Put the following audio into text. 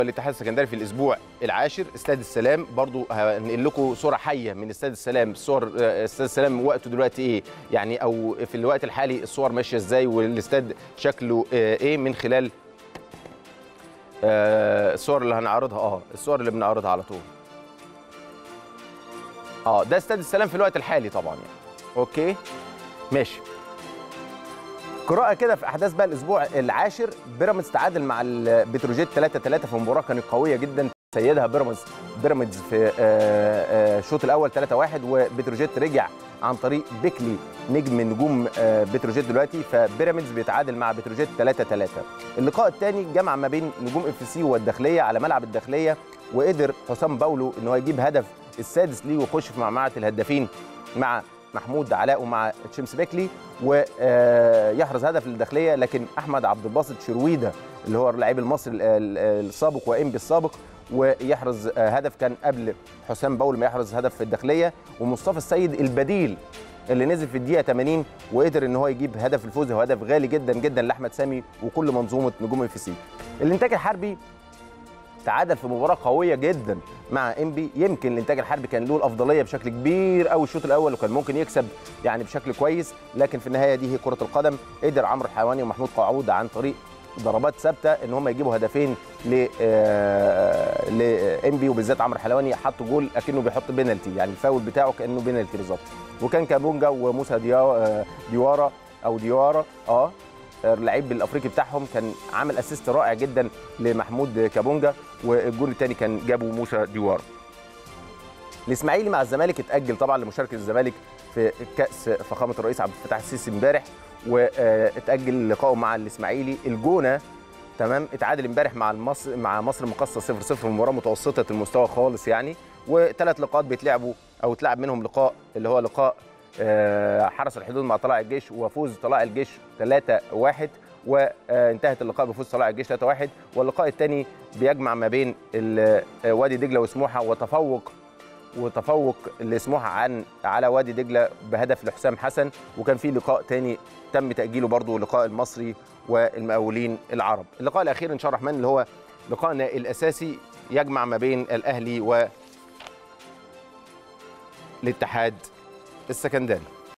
الاتحاد السكندري في الاسبوع العاشر استاد السلام برضو هنقل لكم صوره حيه من استاد السلام صور آه، استاد السلام وقته دلوقتي ايه يعني او في الوقت الحالي الصور ماشيه ازاي والاستاد شكله آه، ايه من خلال آه، الصور اللي هنعرضها اه الصور اللي بنعرضها على طول اه ده استاد السلام في الوقت الحالي طبعا يعني اوكي ماشي قراءة كده في أحداث بقى الأسبوع العاشر بيراميدز تعادل مع البتروجيت 3 3 في مباراة كانت قوية جدا سيدها بيراميدز بيراميدز في آه، آه، الشوط الأول 3 1 وبتروجيت رجع عن طريق بيكلي نجم من نجوم آه، بتروجيت دلوقتي فبيراميدز بيتعادل مع بتروجيت 3 3 اللقاء الثاني جمع ما بين نجوم اف سي والداخلية على ملعب الداخلية وقدر حسام باولو ان هو يجيب هدف السادس ليه ويخش في معمعة الهدافين مع محمود علاء ومع تشيمس بيكلي ويحرز هدف للداخليه لكن احمد عبد الباسط شرويده اللي هو اللاعب المصري ال- ال- السابق وانبي السابق ويحرز آه، هدف كان قبل حسام باول ما يحرز هدف في الداخليه ومصطفى السيد البديل اللي نزل في الدقيقه 80 وقدر ان هو يجيب هدف الفوز وهدف غالي جدا جدا لاحمد سامي وكل منظومه نجوم اف سي الانتاج الحربي تعادل في مباراه قويه جدا مع انبي يمكن الانتاج الحربي كان له الافضليه بشكل كبير قوي الشوط الاول وكان ممكن يكسب يعني بشكل كويس لكن في النهايه دي هي كره القدم قدر عمرو الحيواني ومحمود قعود عن طريق ضربات ثابته ان هم يجيبوا هدفين ل آه، لانبي وبالذات عمرو الحلواني حطوا جول اكنه بيحط بينالتي يعني الفاول بتاعه كانه بينالتي بالظبط وكان كابونجا وموسى ديا- آه، ديوارا او ديوارا اه اللعيب الافريقي بتاعهم كان عامل اسيست رائع جدا لمحمود كابونجا والجول الثاني كان جابه موسى ديوارا الاسماعيلي مع الزمالك اتاجل طبعا لمشاركه الزمالك في كاس فخامه الرئيس عبد الفتاح السيسي امبارح واتاجل لقائه مع الاسماعيلي الجونه تمام اتعادل امبارح مع المصر مع مصر المقاصه 0 0 مباراه متوسطه المستوى خالص يعني وثلاث لقاءات بيتلعبوا او اتلعب منهم لقاء اللي هو لقاء آه، حرس الحدود مع طلائع الجيش وفوز طلائع الجيش 3 1 وانتهت اللقاء بفوز طلائع الجيش 3 1 واللقاء الثاني بيجمع ما بين ال- آه، وادي دجله وسموحه وتفوق وتفوق لسموحه عن على وادي دجله بهدف لحسام حسن وكان في لقاء تاني تم تاجيله برضه لقاء المصري والمقاولين العرب اللقاء الاخير ان شاء الله الرحمن اللي هو لقائنا الاساسي يجمع ما بين الاهلي والاتحاد السكندري